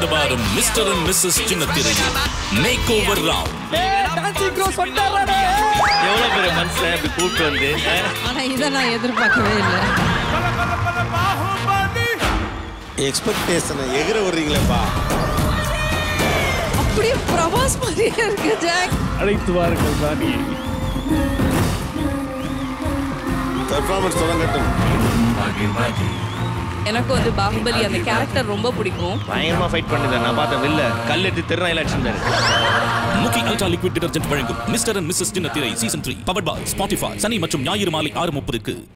இந்த வாரம் mister and misses சின்னத்திரை மேக் ஓவர் ராவ் எவ்வளவு பெரிய மனுஷன் இப்படி கூப்பிட்டு வந்து அஹ், ஆனா இதை நான் எதிர்பார்க்கவே இல்லை எக்ஸ்பெக்டேஷனை எகிற விடுறீங்களேப்பா அப்படியே பிரபாஸ் மாதிரியே இருக்கு ஜாக் அழைத்து வாருங்கள் ராணி பெர்ஃபார்மன்ஸ் தொடங்கட்டும் எனக்கு வந்து பாகுபலி அந்த கேரக்டர் ரொம்ப பிடிக்கும் பயங்கரமா ஃபைட் பண்ணுது நான் பார்த்தேன் வெளில கல் எடுத்து திருநாயில அடிச்சிருந்தாரு முக்கி அல்ட்ரா லிக்விட் டிடர்ஜென்ட் வழங்கும் மிஸ்டர் அண்ட் மிஸ்ஸஸ் சின்னத்திரை season three powered by Spotify சனி மற்றும் ஞாயிறு மாலை ஆறு முப்பதுக்கு